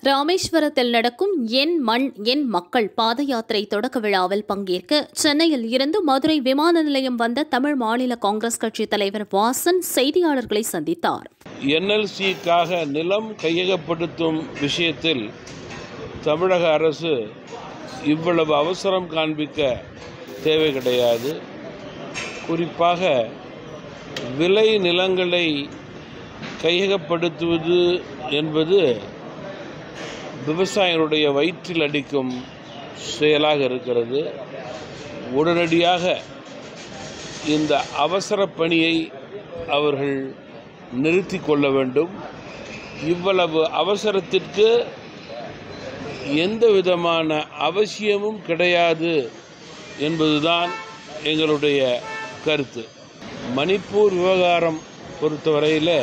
ராமேஸ்வரத்தில் நடக்கும் என் மண் என் மக்கள் பாத யாத்திரை தொடக்க விழாவில் பங்கேற்க சென்னையில் இருந்து மதுரை விமான நிலையம் வந்த தமிழ் மாநில காங்கிரஸ் கட்சி தலைவர் வாசன் செய்தியாளர்களை சந்தித்தார் என்எல்சிக்காக நிலம் கையகப்படுத்தும் விஷயத்தில் தமிழக அரசு இவ்வளவு அவசரம் காண்பிக்க தேவை கிடையாது குறிப்பாக விளை நிலங்களை கையகப்படுத்துவது என்பது விவசாயிகளுடைய வயிற்றில் அடிக்கும் செயலாக இருக்கிறது உடனடியாக இந்த அவசர பணியை அவர்கள் நிறுத்தி கொள்ள வேண்டும் இவ்வளவு அவசரத்திற்கு எந்த விதமான அவசியமும் கிடையாது என்பதுதான் எங்களுடைய கருத்து மணிப்பூர் விவகாரம் பொறுத்தவரையில்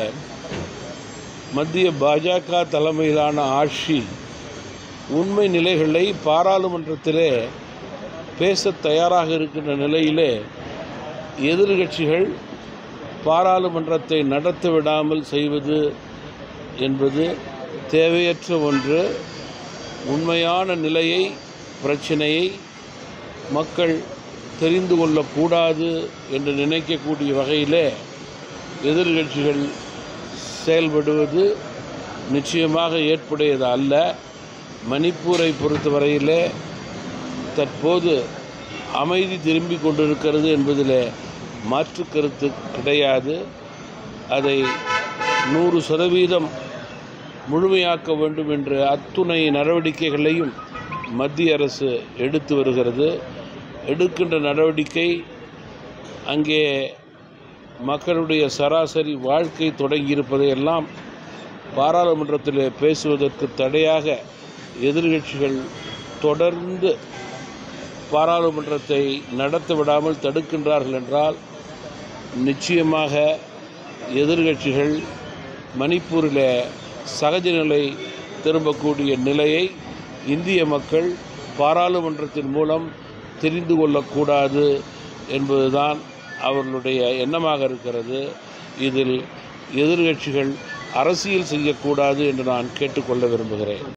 மத்திய பாஜக தலைமையிலான ஆட்சி உண்மை நிலைகளை பாராளுமன்றத்திலே பேச தயாராக இருக்கின்ற நிலையிலே எதிர்கட்சிகள் பாராளுமன்றத்தை நடத்த விடாமல் செய்வது என்பது தேவையற்ற ஒன்று உண்மையான நிலையை பிரச்சனையை மக்கள் தெரிந்து கொள்ளக்கூடாது என்று நினைக்கக்கூடிய வகையிலே எதிர்கட்சிகள் செயல்படுவது நிச்சயமாக ஏற்புடையது அல்ல மணிப்பூரை பொறுத்தவரையிலே தற்போது அமைதி திரும்பி கொண்டிருக்கிறது என்பதில் மாற்று கருத்து கிடையாது அதை நூறு சதவீதம் முழுமையாக்க வேண்டும் என்ற அத்துணை நடவடிக்கைகளையும் மத்திய அரசு எடுத்து வருகிறது எடுக்கின்ற நடவடிக்கை அங்கே மக்களுடைய சராசரி வாழ்க்கை தொடங்கியிருப்பதையெல்லாம் பாராளுமன்றத்தில் பேசுவதற்கு தடையாக எதிர்கட்சிகள் தொடர்ந்து பாராளுமன்றத்தை நடத்த விடாமல் தடுக்கின்றார்கள் என்றால் நிச்சயமாக எதிர்கட்சிகள் மணிப்பூரில் சகஜ நிலை திரும்பக்கூடிய நிலையை இந்திய மக்கள் பாராளுமன்றத்தின் மூலம் தெரிந்து கொள்ளக்கூடாது என்பதுதான் அவர்களுடைய எண்ணமாக இருக்கிறது இதில் எதிர்கட்சிகள் அரசியல் செய்யக்கூடாது என்று நான் கேட்டுக்கொள்ள விரும்புகிறேன்